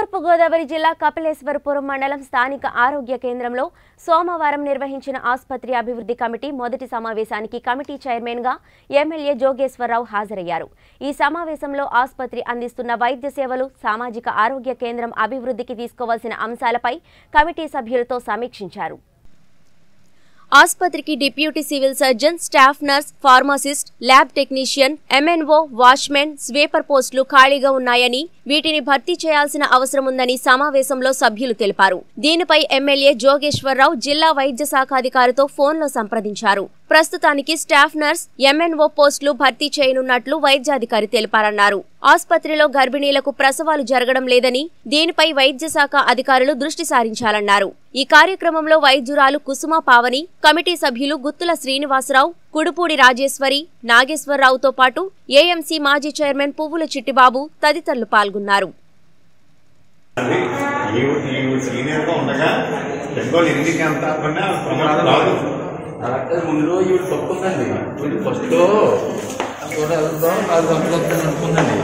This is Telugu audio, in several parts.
తూర్పుగోదావరి జిల్లా కపిలేశ్వరపురం మండలం స్థానిక ఆరోగ్య కేంద్రంలో సోమవారం నిర్వహించిన ఆసుపత్రి అభివృద్ధి కమిటీ మొదటి సమావేశానికి కమిటీ చైర్మన్గా ఎమ్మెల్యే జోగేశ్వరరావు హాజరయ్యారు ఈ సమావేశంలో ఆసుపత్రి అందిస్తున్న వైద్య సేవలు సామాజిక ఆరోగ్య కేంద్రం అభివృద్ధికి తీసుకోవాల్సిన అంశాలపై కమిటీ సభ్యులతో సమీక్షించారు ఆసుపత్రికి deputy civil surgeon staff nurse pharmacist lab technician MNO watchmen sweeper పోస్టులు ఖాళీగా ఉన్నాయని వీటిని భర్తీ చేయాల్సిన అవసరం ఉందని సమావేశంలో సభ్యులు తెలిపారు దీనిపై ఎమ్మెల్యే జోగేశ్వరరావు జిల్లా వైద్య శాఖ అధికారితో ఫోన్లో సంప్రదించారు ప్రస్తుతానికి స్టాఫ్ నర్స్ ఎంఎన్ఓ పోస్టులు భర్తీ చేయనున్నట్లు వైద్యాధికారి తెలిపారన్నారు ఆసుపత్రిలో గర్భిణీలకు ప్రసవాలు జరగడం లేదని దీనిపై వైద్య శాఖ అధికారులు దృష్టి సారించాలన్నారు ఈ కార్యక్రమంలో వైద్యురాలు కుసుమ పావని కమిటీ సభ్యులు గుత్తుల శ్రీనివాసరావు కుడుపూడి రాజేశ్వరి నాగేశ్వరరావుతో పాటు ఏఎంసీ మాజీ చైర్మన్ పువ్వుల చిట్టిబాబు తదితరులు పాల్గొన్నారు అది ఈవిడ ఈవిడ సీనియర్ గా ఉండగా బెంగాల్ ఎన్నిక ఎంత పడినా ప్రమాదం రాదు డాక్టర్ ముందు రోజు ఇవి తప్పుందండి ఇప్పుడు ఫస్ట్ లో కూడా వెళ్దాం అది పంపుతుంది అనుకుందండి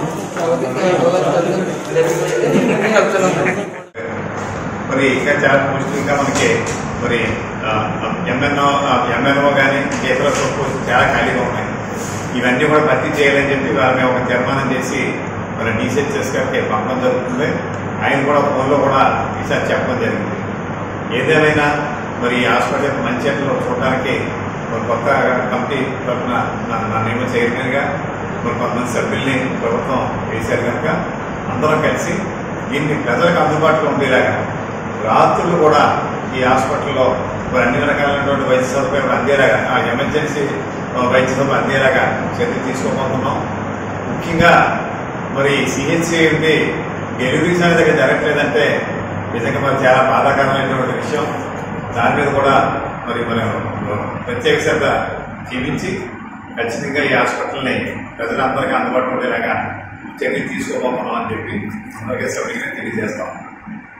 వెళ్తాను మరి ఇంకా చాలా పోస్టులు ఇంకా మనకి మరి ఎంఎన్ఓ ఎంఎన్ఓ కానీ ఇతర పోస్టులు చాలా ఖాళీగా ఉన్నాయి ఇవన్నీ కూడా భర్తీ చేయాలని చెప్పి వారు మేము ఒక తీర్మానం చేసి మరి డీసీహెచ్ఎస్ గారికి పంపడం జరుగుతుంది ఆయన కూడా ఫోన్లో కూడా ఈసారి చెప్పడం జరిగింది ఏదేమైనా మరి ఈ హాస్పిటల్ మంచి చేతుల్లో చూడడానికి మరి కొత్త కమిటీ తరఫున నా- నన్నేమో చైర్మన్గా మరి కొంతమంది సభ్యుల్ని ప్రభుత్వం వేశారు కనుక అందరం కలిసి దీన్ని ప్రజలకు అందుబాటులో ఉండేలాగా రాత్రులు కూడా ఈ హాస్పిటల్లో మరి అన్ని రకాలైనటువంటి వైద్య సదుపాయాలు అందేలాగా ఆ ఎమర్జెన్సీ వైద్య సదుపాయం అందేలాగా చర్య తీసుకోబోతున్నాం ముఖ్యంగా మరి సిహెచ్సి ఏంటి డెలివరీ సమయం దగ్గర జరగట్లేదంటే నిజంగా మరి చాలా బాధాకరమైనటువంటి విషయం దాని మీద కూడా మరి మనం ప్రత్యేక శ్రద్ధ చూపించి ఖచ్చితంగా ఈ హాస్పిటల్ని ప్రజలందరికీ అందుబాటులో ఉండేలాగా చర్యలు తీసుకోబోతున్నాం అని చెప్పి అందరికీ సభ్యులుగా తెలియజేస్తాం